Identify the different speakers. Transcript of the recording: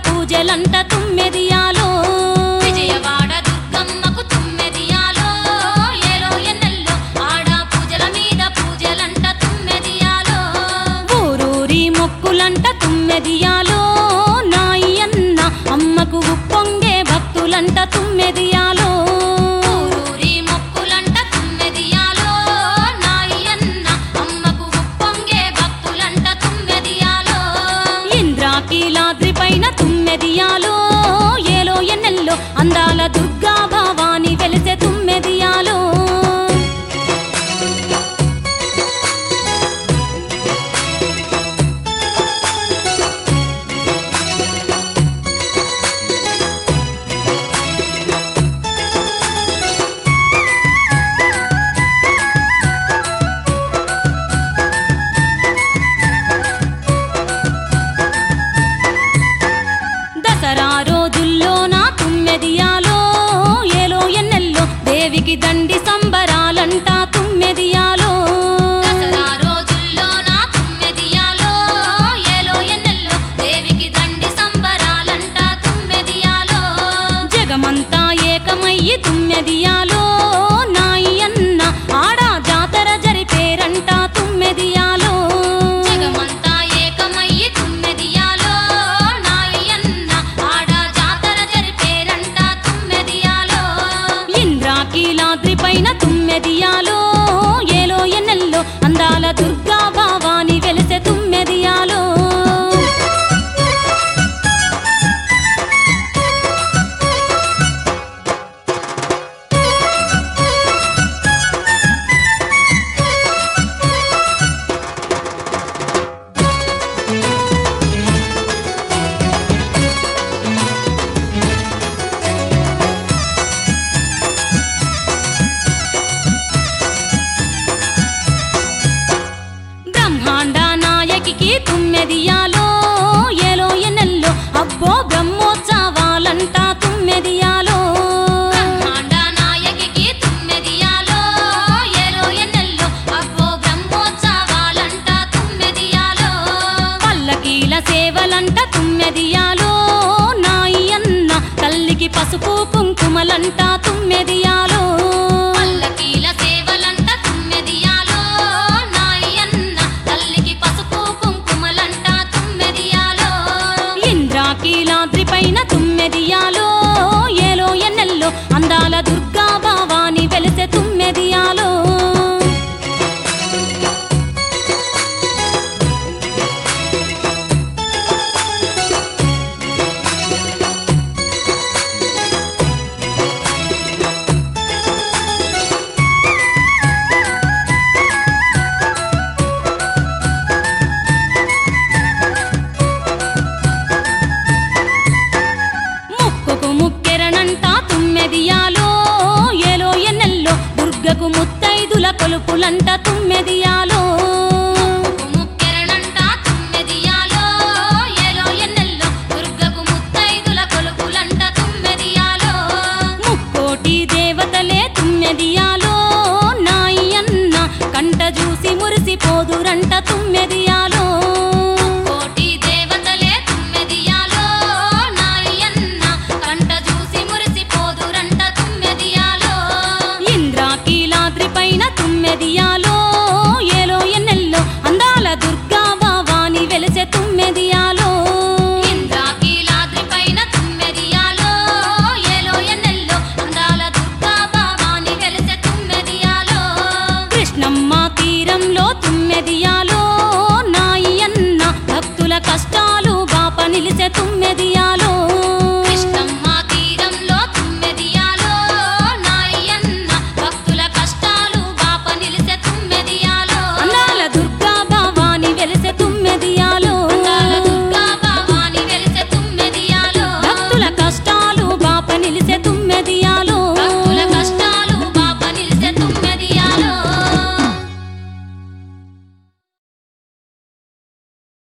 Speaker 1: పూజలంట తుమ్మెదియాలో
Speaker 2: విజయవాడ దుర్గమ్మకు తుమ్మెదియాలో ఏలో ఎన్నెల్లో ఆడ పూజల మీద పూజలంట తుమ్మెదియాలో
Speaker 1: ఊరూరి మొక్కులంట తుమ్మెదియాలో నాయన్న అమ్మకు ఉప్పొంగే భక్తులంట తుమ్మెదియాలో
Speaker 2: ఊరూరి మొక్కులంట తుమ్మెదియాలో నాయన్న అమ్మకు ఉప్పొంగే భక్తులంట తుమ్మెదియాలో
Speaker 1: ఇంద్రాకీలాద్రి పైన తుమ్మెదియాలో ఏలో ఎన్నెల్లో అందాల దుర్గా భావాని వెలిసే తుమ్మెదియాలో దసరా రోజుల్లో నా తుమ్మెదియాలో ఏలో ఎన్నెల్లో దేవికి దండి సంబరాలంట తుమ్మెదియాలో
Speaker 2: దసరా రోజుల్లో నా తుమ్మెదియాలో ఏలో ఎన్నెల్లో దేవికి దండి సంబరాలంట తుమ్మెదియాలో
Speaker 1: జగమంతా ఏకమయ్యి తుమ్మెదియాలో నాయన్న ఆడా జాతర జరిపేరంట తుమ్మెదియాలో
Speaker 2: జగమంతా ఏకమయ్యి తుమ్మెదియాలో నాయన్న ఆడ జాతర జరిపేరంట తుమ్మెదియాలో
Speaker 1: ఇంద్రాకీలాద్రి పైన తుమ్మెదియాలో ఏలో ఎన్నెల్లో అందాల దుర్గా భావాని వెలిసే తుమ్మెదియాలో బ్రహ్మాండ నాయకికి తుమ్మెదియాలో ఏలో ఎన్నెల్లో అబ్బో బ్రహ్మోత్సవాలంట తుమ్మెదియాలో
Speaker 2: బ్రహ్మాండ నాయకికి తుమ్మెదియాలో ఏలో ఎన్నెల్లో అబ్బో బ్రహ్మోత్సవాలంట తుమ్మెదియాలో
Speaker 1: పల్లకీల సేవలంట తుమ్మెదియాలో నాయన్న తల్లికి పసుపు కుంకుమలంట తుమ్మెదియాలో
Speaker 2: పల్లకీల సేవలంట తుమ్మెదియాలో నాయన్న తల్లికి పసుపు కుంకుమలంట తుమ్మెదియాలో
Speaker 1: ఇంద్రాకీలాద్రి పైన తుమ్మెదియాలో